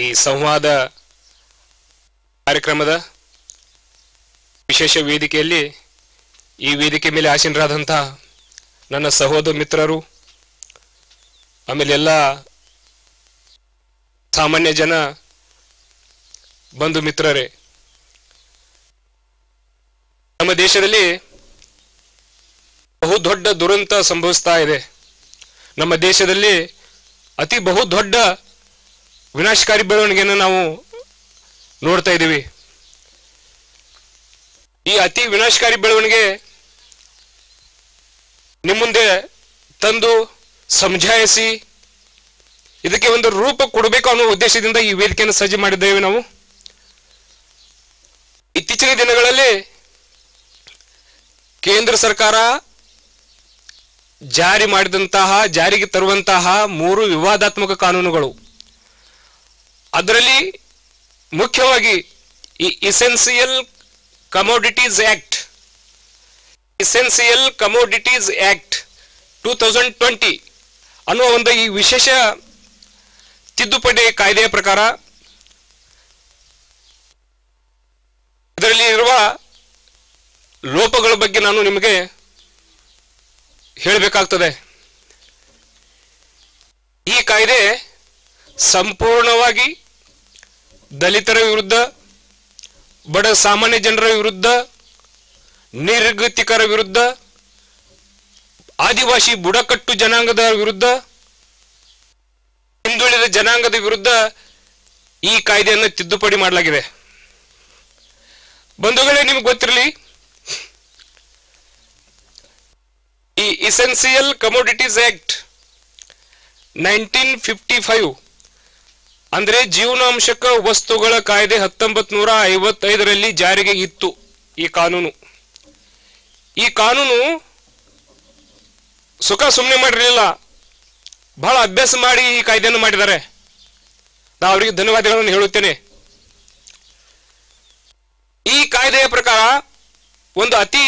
ಈ ಸಂವಾದ ಕಾರ್ಯಕ್ರಮದ ವಿಶೇಷ ವೇದಿಕೆಯಲ್ಲಿ ಈ ವೇದಿಕೆ ಮೇಲೆ ಆಸೀನರಾದಂಥ ನನ್ನ ಸಹೋದರ ಮಿತ್ರರು ಆಮೇಲೆ ಎಲ್ಲ ಸಾಮಾನ್ಯ ಜನ ಬಂಧು ಮಿತ್ರರೇ ನಮ್ಮ ದೇಶದಲ್ಲಿ ಬಹು ದೊಡ್ಡ ದುರಂತ ಸಂಭವಿಸ್ತಾ ಇದೆ ನಮ್ಮ ದೇಶದಲ್ಲಿ ಅತಿ ಬಹು ದೊಡ್ಡ ವಿನಾಶಕಾರಿ ಬೆಳವಣಿಗೆಯನ್ನು ನಾವು ನೋಡ್ತಾ ಇದ್ದೀವಿ ಈ ಅತಿ ವಿನಾಶಕಾರಿ ಬೆಳವಣಿಗೆ ನಿಮ್ಮ ಮುಂದೆ ತಂದು ಸಮಜಾಯಿಸಿ ಇದಕ್ಕೆ ಒಂದು ರೂಪ ಕೊಡಬೇಕು ಅನ್ನೋ ಉದ್ದೇಶದಿಂದ ಈ ವೇದಿಕೆಯನ್ನು ಸಜ್ಜು ಮಾಡಿದ್ದೇವೆ ನಾವು ಇತ್ತೀಚಿನ ದಿನಗಳಲ್ಲಿ ಕೇಂದ್ರ ಸರ್ಕಾರ ಜಾರಿ ಮಾಡಿದಂತಹ ಜಾರಿಗೆ ತರುವಂತಹ ಮೂರು ವಿವಾದಾತ್ಮಕ ಕಾನೂನುಗಳು ಅದರಲ್ಲಿ ಮುಖ್ಯವಾಗಿ ಈ essential commodities act essential commodities act two thousand twenty ಅನ್ನುವ ಒಂದು ಈ ವಿಶೇಷ ತಿದ್ದುಪಡಿ ಕಾಯ್ದೆಯ ಪ್ರಕಾರ ಇದರಲ್ಲಿ ಇರುವ ಲೋಪಗಳ ಬಗ್ಗೆ ನಾನು ನಿಮಗೆ ಹೇಳಬೇಕಾಗ್ತದೆ ಈ ಕಾಯ್ದೆ ಸಂಪೂರ್ಣವಾಗಿ ದಲಿತರ ವಿರುದ್ಧ ಬಡ ಸಾಮಾನ್ಯ ಜನರ ವಿರುದ್ಧ ನಿರ್ಗತಿಕರ ವಿರುದ್ಧ ಆದಿವಾಸಿ ಬುಡಕಟ್ಟು ಜನಾಂಗದ ವಿರುದ್ಧ ಹಿಂದುಳಿದ ಜನಾಂಗದ ವಿರುದ್ಧ ಈ ಕಾಯ್ದೆಯನ್ನು ತಿದ್ದುಪಡಿ ಮಾಡಲಾಗಿದೆ ಬಂಧುಗಳೇ ನಿಮ್ಗೆ ಗೊತ್ತಿರಲಿ ಈ essential commodities act nineteen fifty five ಅಂದ್ರೆ ಜೀವನಾಂಶಕ ವಸ್ತುಗಳ ಕಾಯ್ದೆ ಹತ್ತೊಂಬತ್ ನೂರ ಐವತ್ತೈದರಲ್ಲಿ ಜಾರಿಗೆ ಇತ್ತು ಈ ಕಾನೂನು ಈ ಕಾನೂನು ಸುಖ ಸುಮ್ಮನೆ ಮಾಡಿರಲಿಲ್ಲ ಬಹಳ ಅಭ್ಯಾಸ ಮಾಡಿ ಈ ಕಾಯ್ದೆಯನ್ನು ಮಾಡಿದ್ದಾರೆ ನಾ ಅವರಿಗೆ ಧನ್ಯವಾದಗಳನ್ನು ಹೇಳುತ್ತೇನೆ ಈ ಕಾಯ್ದೆಯ ಪ್ರಕಾರ ಒಂದು ಅತಿ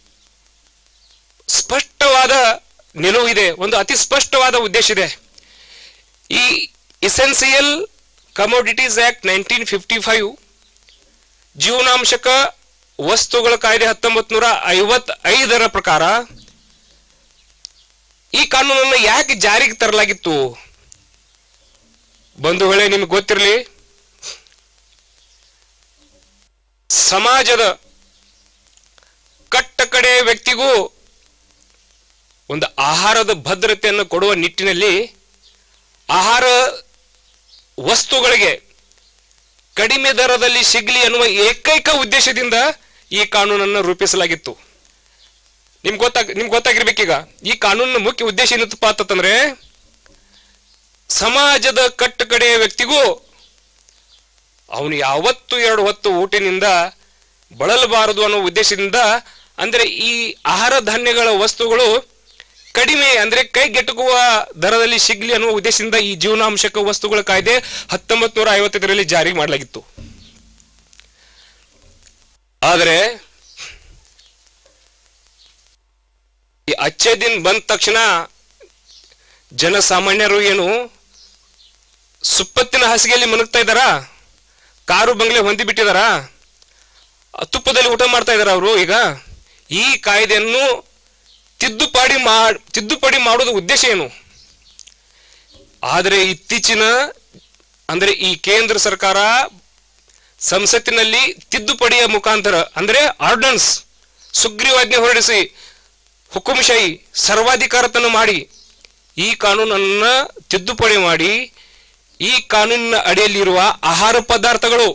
ಸ್ಪಷ್ಟವಾದ ನಿಲುವು ಇದೆ ಒಂದು ಅತಿ ಸ್ಪಷ್ಟವಾದ ಉದ್ದೇಶ ಇದೆ ಈ essential commodities act nineteen fifty five ಜೀವನಾಂಶಕ ವಸ್ತುಗಳ ಕಾಯ್ದೆ ಹತ್ತೊಂಬತ್ ನೂರ ಐವತ್ತೈದರ ಪ್ರಕಾರ ಈ ಕಾನೂನನ್ನು ಯಾಕೆ ಜಾರಿಗೆ ತರಲಾಗಿತ್ತು ಬಂಧುಗಳೇ ನಿಮ್ಗೆ ಗೊತ್ತಿರಲಿ ಸಮಾಜದ ಕಟ್ಟ ಕಡೆ ವ್ಯಕ್ತಿಗೂ ಒಂದು ಆಹಾರದ ಭದ್ರತೆಯನ್ನು ಕೊಡುವ ನಿಟ್ಟಿನಲ್ಲಿ ಆಹಾರ ವಸ್ತುಗಳಿಗೆ ಕಡಿಮೆ ದರದಲ್ಲಿ ಸಿಗಲಿ ಅನ್ನುವ ಏಕೈಕ ಉದ್ದೇಶದಿಂದ ಈ ಕಾನೂನನ್ನು ರೂಪಿಸಲಾಗಿತ್ತು ನಿಮ್ಗೆ ಗೊತ್ತಾಗ ನಿಮ್ಗೆ ಗೊತ್ತಾಗಿರ್ಬೇಕೀಗ ಈ ಕಾನೂನಿನ ಮುಖ್ಯ ಉದ್ದೇಶ ಏನತ್ತಪ್ಪ ಅಂತಂದ್ರೆ ಸಮಾಜದ ಕಟ್ಟ ಕಡೆಯ ವ್ಯಕ್ತಿಗೂ ಅವನು ಯಾವತ್ತು ಎರಡು ಹೊತ್ತು ಊಟಿನಿಂದ ಬಳಲಬಾರದು ಅನ್ನೋ ಉದ್ದೇಶದಿಂದ ಅಂದ್ರೆ ಈ ಆಹಾರ ಧಾನ್ಯಗಳ ವಸ್ತುಗಳು ಕಡಿಮೆ ಅಂದ್ರೆ ಕೈಗೆಟುಕುವ ದರದಲ್ಲಿ ಸಿಗ್ಲಿ ಅನ್ನುವ ಉದ್ದೇಶದಿಂದ ಈ ಜೀವನಾಂಶಕ ವಸ್ತುಗಳ ಕಾಯ್ದೆ ಹತ್ತೊಂಬತ್ ನೂರ ಐವತ್ತೈದರಲ್ಲಿ ಜಾರಿ ಮಾಡಲಾಗಿತ್ತು ಆದರೆ ಈ ಅಚ್ಚೆ ದಿನ ಬಂದ ತಕ್ಷಣ ಜನಸಾಮಾನ್ಯರು ಏನು ಸುಪ್ಪತ್ತಿನ ಹಾಸಿಗೆಯಲ್ಲಿ ಮಲಗ್ತಾ ಇದ್ದಾರಾ ಕಾರು ಬಂಗ್ಲೆ ಹೊಂದಿ ಬಿಟ್ಟಿದಾರಾ ತುಪ್ಪದಲ್ಲಿ ಊಟ ಮಾಡ್ತಾ ಇದಾರ ಅವರು ಈಗ ಈ ಕಾಯ್ದೆಯನ್ನು ತಿದ್ದುಪಡಿ ಮಾ ತಿದ್ದುಪಡಿ ಮಾಡೋದು ಉದ್ದೇಶ ಏನು ಆದರೆ ಇತ್ತೀಚಿನ ಅಂದ್ರೆ ಈ ಕೇಂದ್ರ ಸರ್ಕಾರ ಸಂಸತ್ತಿನಲ್ಲಿ ತಿದ್ದುಪಡಿಯ ಮುಖಾಂತರ ಅಂದ್ರೆ ಆರ್ಡನ್ಸ್ ಸುಗ್ರೀವಾಜ್ಞೆ ಹೊರಡಿಸಿ ಹುಕುಂಶಾಹಿ ಸರ್ವಾಧಿಕಾರತನ ಮಾಡಿ ಈ ಕಾನೂನನ್ನ ತಿದ್ದುಪಡಿ ಮಾಡಿ ಈ ಕಾನೂನಿನ ಅಡಿಯಲ್ಲಿರುವ ಆಹಾರ ಪದಾರ್ಥಗಳು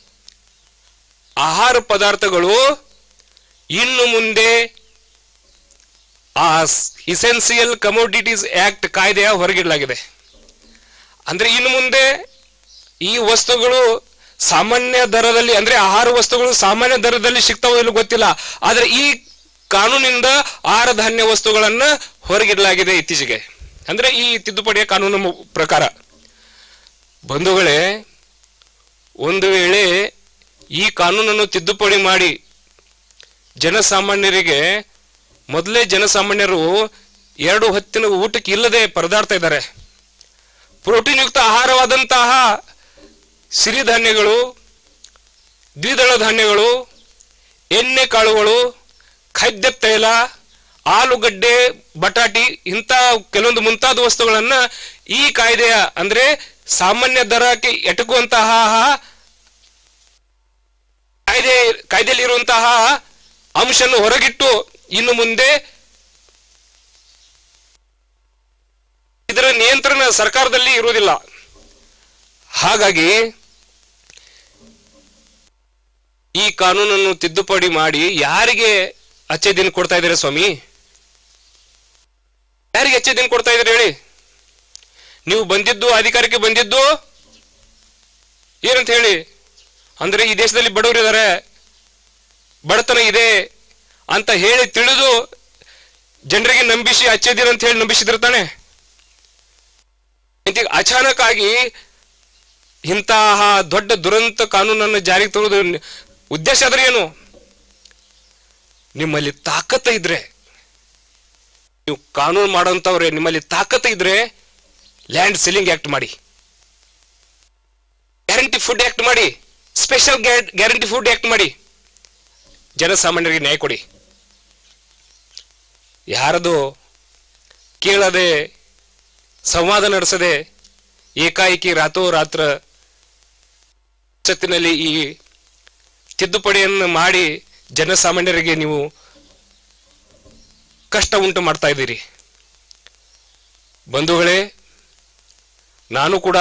ಆಹಾರ ಪದಾರ್ಥಗಳು ಇನ್ನು ಮುಂದೆ ಆ ಇಸೆನ್ಸಿಯಲ್ ಕಮೋಡಿಟೀಸ್ ಆಕ್ಟ್ ಕಾಯ್ದೆಯ ಹೊರಗಿಡಲಾಗಿದೆ ಅಂದ್ರೆ ಇನ್ನು ಮುಂದೆ ಈ ವಸ್ತುಗಳು ಸಾಮಾನ್ಯ ದರದಲ್ಲಿ ಅಂದ್ರೆ ಆಹಾರ ವಸ್ತುಗಳು ಸಾಮಾನ್ಯ ದರದಲ್ಲಿ ಸಿಗ್ತಾವೋ ಇಲ್ಲೋ ಗೊತ್ತಿಲ್ಲ ಆದ್ರೆ ಈ ಕಾನೂನಿಂದ ಆಹಾರ ಧಾನ್ಯ ವಸ್ತುಗಳನ್ನ ಹೊರಗಿಡಲಾಗಿದೆ ಇತ್ತೀಚೆಗೆ ಅಂದ್ರೆ ಈ ತಿದ್ದುಪಡಿಯ ಕಾನೂನು ಮು- ಪ್ರಕಾರ ಬಂಧುಗಳೇ ಒಂದು ವೇಳೆ ಈ ಕಾನೂನನ್ನು ತಿದ್ದುಪಡಿ ಮಾಡಿ ಜನಸಾಮಾನ್ಯರಿಗೆ ಮೊದಲೇ ಜನಸಾಮಾನ್ಯರು ಎರಡು ಹೊತ್ತಿನ ಊಟಕ್ಕೆ ಇಲ್ಲದೆ ಪರದಾಡ್ತಾ ಇದ್ದಾರೆ ಪ್ರೋಟೀನ್ ಯುಕ್ತ ಆಹಾರವಾದಂತಹ ಸಿರಿಧಾನ್ಯಗಳು ದ್ವಿದಳ ಧಾನ್ಯಗಳು ಎಣ್ಣೆ ಕಾಳುಗಳು ಖಾದ್ಯ ತೈಲ ಆಲೂಗಡ್ಡೆ ಬಟಾಟಿ ಇಂಥ ಕೆಲವೊಂದು ಮುಂತಾದ ವಸ್ತುಗಳನ್ನ ಈ ಕಾಯ್ದೆಯ ಅಂದ್ರೆ ಸಾಮಾನ್ಯ ದರಕ್ಕೆ ಎಟಕುವಂತಹ ಕಾಯ್ದೆ ಕಾಯ್ದೆಯಲ್ಲಿ ಇರುವಂತಹ ಅಂಶನ್ನು ಹೊರಗಿಟ್ಟು ಇನ್ನು ಮುಂದೆ ಇದರ ನಿಯಂತ್ರಣ ಸರ್ಕಾರದಲ್ಲಿ ಇರುವುದಿಲ್ಲ ಹಾಗಾಗಿ ಈ ಕಾನೂನನ್ನು ತಿದ್ದುಪಡಿ ಮಾಡಿ ಯಾರಿಗೆ ಅಚ್ಚೆ ದಿನ ಕೊಡ್ತಾ ಇದ್ದೀರಾ ಸ್ವಾಮಿ ಯಾರಿಗೆ ಅಚ್ಚೆ ದಿನ ಕೊಡ್ತಾ ಇದ್ದೀರಿ ಹೇಳಿ ನೀವು ಬಂದಿದ್ದು ಅಧಿಕಾರಕ್ಕೆ ಬಂದಿದ್ದು ಏನಂತ ಹೇಳಿ ಅಂದ್ರೆ ಈ ದೇಶದಲ್ಲಿ ಬಡವರು ಇದ್ದಾರೆ ಬಡತನ ಇದೆ ಅಂತ ಹೇಳಿ ತಿಳಿದು ಜನರಿಗೆ ನಂಬಿಸಿ ಅಚ್ಚೆ ದಿನ ಅಂತ ಹೇಳಿ ನಂಬಿಸಿದ್ರೆ ತಾನೆ ಇಂತ ಅಚಾನಕ್ ಆಗಿ ಇಂತಹ ದೊಡ್ಡ ದುರಂತ ಕಾನೂನನ್ನು ಜಾರಿಗೆ ತರುವುದು ಉದ್ದೇಶ ಆದ್ರೆ ಏನು ನಿಮ್ಮಲ್ಲಿ ತಾಕತ್ತ ಇದ್ರೆ ನೀವು ಕಾನೂನು ಮಾಡೋಂಥವ್ರೆ ನಿಮ್ಮಲ್ಲಿ ತಾಕತ್ತ ಇದ್ರೆ ಲ್ಯಾಂಡ್ ಸೀಲಿಂಗ್ ಆಕ್ಟ್ ಮಾಡಿ ಗ್ಯಾರಂಟಿ ಫುಡ್ ಆಕ್ಟ್ ಮಾಡಿ ಸ್ಪೆಷಲ್ ಗ್ಯಾರಂಟಿ ಫುಡ್ ಆಕ್ಟ್ ಮಾಡಿ ಜನಸಾಮಾನ್ಯರಿಗೆ ನ್ಯಾಯ ಕೊಡಿ ಯಾರದು ಕೇಳದೆ ಸಂವಾದ ನಡೆಸದೆ ಏಕಾಏಕಿ ರಾತ್ರೋರಾತ್ರ ಸತ್ತಿನಲ್ಲಿ ಈ ತಿದ್ದುಪಡಿಯನ್ನು ಮಾಡಿ ಜನಸಾಮಾನ್ಯರಿಗೆ ನೀವು ಕಷ್ಟ ಉಂಟು ಮಾಡ್ತಾ ಇದ್ದೀರಿ ಬಂಧುಗಳೇ ನಾನು ಕೂಡ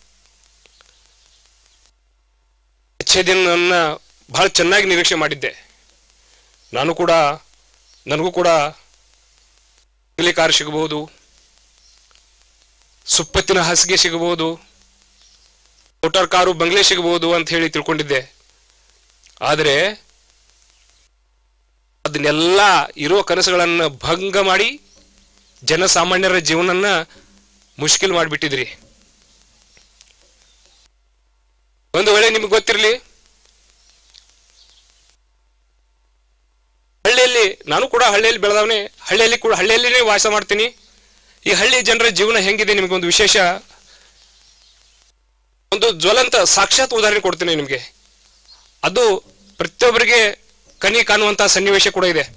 ವಿಚ್ಛೇದನ ಬಹಳ ಚೆನ್ನಾಗಿ ನಿರೀಕ್ಷೆ ಮಾಡಿದ್ದೆ ನಾನು ಕೂಡ ನನಗೂ ಕೂಡ ನಕಲಿ ಕಾರ್ ಸಿಗಬಹುದು ಸುಪ್ಪತ್ತಿನ ಹಾಸಿಗೆ ಸಿಗಬಹುದು ಮೋಟಾರ್ ಕಾರು ಬಂಗ್ಲೆ ಸಿಗಬಹುದು ಅಂತ ಹೇಳಿ ತಿಳ್ಕೊಂಡಿದ್ದೆ ಆದರೆ ಅದನ್ನೆಲ್ಲ ಇರುವ ಕನಸುಗಳನ್ನು ಭಂಗ ಮಾಡಿ ಜನಸಾಮಾನ್ಯರ ಜೀವನನ್ನ ಮುಷ್ಕಿಲ್ ಮಾಡಿಬಿಟ್ಟಿದ್ರಿ ಒಂದು ವೇಳೆ ನಿಮ್ಗೆ ಗೊತ್ತಿರಲಿ ಹಳ್ಳಿಯಲ್ಲಿ ನಾನು ಕೂಡ ಹಳ್ಳಿಯಲ್ಲಿ ಬೆಳೆದವನೇ ಹಳ್ಳಿಯಲ್ಲಿ ಕೂಡ ಹಳ್ಳಿಯಲ್ಲಿನೇ ವಾಸ ಮಾಡ್ತೀನಿ ಈ ಹಳ್ಳಿ ಜನರ ಜೀವನ ಹೆಂಗಿದೆ ನಿಮಗೊಂದು ವಿಶೇಷ ಒಂದು ಜ್ವಲಂತ ಸಾಕ್ಷಾತ್ ಉದಾಹರಣೆ ಕೊಡ್ತೀನಿ ನಿಮಗೆ ಅದು ಪ್ರತಿಯೊಬ್ಬರಿಗೆ ಕನಿ ಕಾಣುವಂತಹ ಸನ್ನಿವೇಶ ಕೂಡ ಇದೆ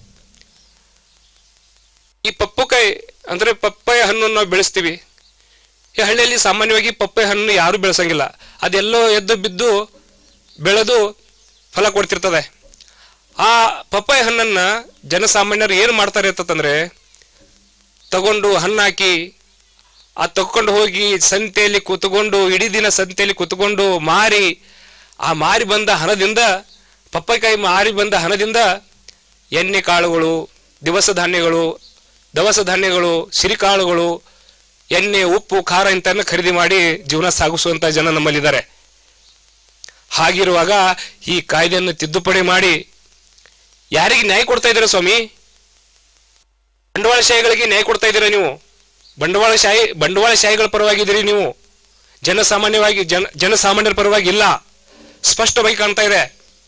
ಈ ಪಪ್ಪುಕಾಯಿ ಅಂದ್ರೆ ಪಪ್ಪಾಯ ಹಣ್ಣನ್ನು ನಾವು ಬೆಳೆಸ್ತೀವಿ ಈ ಹಳ್ಳಿಯಲ್ಲಿ ಸಾಮಾನ್ಯವಾಗಿ ಪಪ್ಪಾಯ ಹಣ್ಣು ಯಾರು ಬೆಳೆಸಂಗಿಲ್ಲ ಅದೆಲ್ಲೋ ಎದ್ದು ಬಿದ್ದು ಬೆಳೆದು ಫಲ ಕೊಡ್ತಿರ್ತದೆ ಆ ಪಪ್ಪಾಯ ಹಣ್ಣನ್ನ ಜನಸಾಮಾನ್ಯರು ಏನು ಮಾಡ್ತಾರೆ ಅಂತಂದ್ರೆ ತಗೊಂಡು ಹಣ್ಣಾಕಿ ಆ ತಗೊಂಡು ಹೋಗಿ ಸಂತೆಯಲ್ಲಿ ಕೂತ್ಕೊಂಡು ಇಡೀ ದಿನ ಸಂತೆಯಲ್ಲಿ ಕೂತ್ಕೊಂಡು ಮಾರಿ ಆ ಮಾರಿ ಬಂದ ಹಣದಿಂದ ಪಪ್ಪಾಯಿಕಾಯಿ ಮಾರಿ ಬಂದ ಹಣದಿಂದ ಎಣ್ಣೆ ಕಾಳುಗಳು ದಿವಸ ಧಾನ್ಯಗಳು ದವಸ ಧಾನ್ಯಗಳು ಸಿರಿಕಾಳುಗಳು ಎಣ್ಣೆ ಉಪ್ಪು ಖಾರ ಇಂತನ್ನ ಖರೀದಿ ಮಾಡಿ ಜೀವನ ಸಾಗಿಸುವಂತ ಜನ ನಮ್ಮಲ್ಲಿದ್ದಾರೆ ಹಾಗಿರುವಾಗ ಈ ಕಾಯ್ದೆಯನ್ನು ತಿದ್ದುಪಡಿ ಮಾಡಿ ಯಾರಿಗೆ ನ್ಯಾಯ ಕೊಡ್ತಾ ಇದ್ದೀರಾ ಸ್ವಾಮಿ ಬಂಡವಾಳಶಾಹಿಗಳಿಗೆ ನ್ಯಾಯ ಕೊಡ್ತಾ ಇದ್ದೀರಾ ನೀವು ಬಂಡವಾಳಶಾಹಿ ಬಂಡವಾಳಶಾಹಿಗಳ ಪರವಾಗಿದ್ದೀರಿ ನೀವು ಜನಸಾಮಾನ್ಯವಾಗಿ ಜನ ಜನಸಾಮಾನ್ಯರ ಪರವಾಗಿ ಇಲ್ಲ ಸ್ಪಷ್ಟವಾಗಿ ಕಾಣ್ತಾ ಇದೆ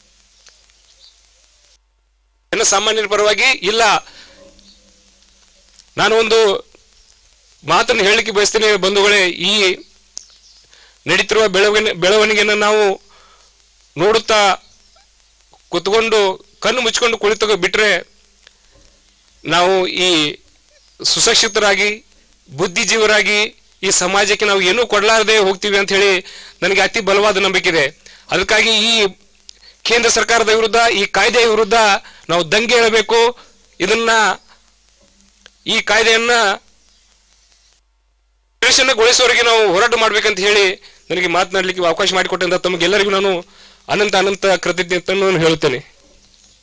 ಜನಸಾಮಾನ್ಯರ ಪರವಾಗಿ ಇಲ್ಲ ನಾನು ಒಂದು ಮಾತನ್ನು ಹೇಳಲಿಕ್ಕೆ ಬಯಸ್ತೇನೆ ಬಂಧುಗಳೇ ಈ ನಡೀತಿರುವ ಬೆಳವಣಿಗೆ ಬೆಳವಣಿಗೆಯನ್ನು ನಾವು ನೋಡುತ್ತಾ ಕುತ್ಕೊಂಡು ಕಣ್ಣು ಮುಚ್ಕೊಂಡು ಕುಳಿತು ಬಿಟ್ರೆ ನಾವು ಈ ಸುಶಿಕ್ಷಿತರಾಗಿ ಬುದ್ಧಿಜೀವರಾಗಿ ಈ ಸಮಾಜಕ್ಕೆ ನಾವು ಏನೂ ಕೊಡಲಾರದೆ ಹೋಗ್ತೀವಿ ಅಂತ ಹೇಳಿ ನನಗೆ ಅತಿ ಬಲವಾದ ನಂಬಿಕೆ ಇದೆ ಅದಕ್ಕಾಗಿ ಈ ಕೇಂದ್ರ ಸರ್ಕಾರದ ವಿರುದ್ಧ ಈ ಕಾಯ್ದೆಯ ವಿರುದ್ಧ ನಾವು ದಂಗೆ ಹೇಳಬೇಕು ಇದನ್ನ ಈ ಕಾಯ್ದೆಯನ್ನ ಗೊಳಿಸುವವರೆಗೆ ನಾವು ಹೋರಾಟ ಮಾಡ್ಬೇಕಂತ ಹೇಳಿ ನನಗೆ ಮಾತನಾಡಲಿಕ್ಕೆ ಅವಕಾಶ ಮಾಡಿಕೊಟ್ಟಂತ ತಮಗೆಲ್ಲರಿಗೂ ನಾನು ಅನಂತ ಅನಂತ ಕೃತಜ್ಞತೆಯನ್ನು ಹೇಳುತ್ತೇನೆ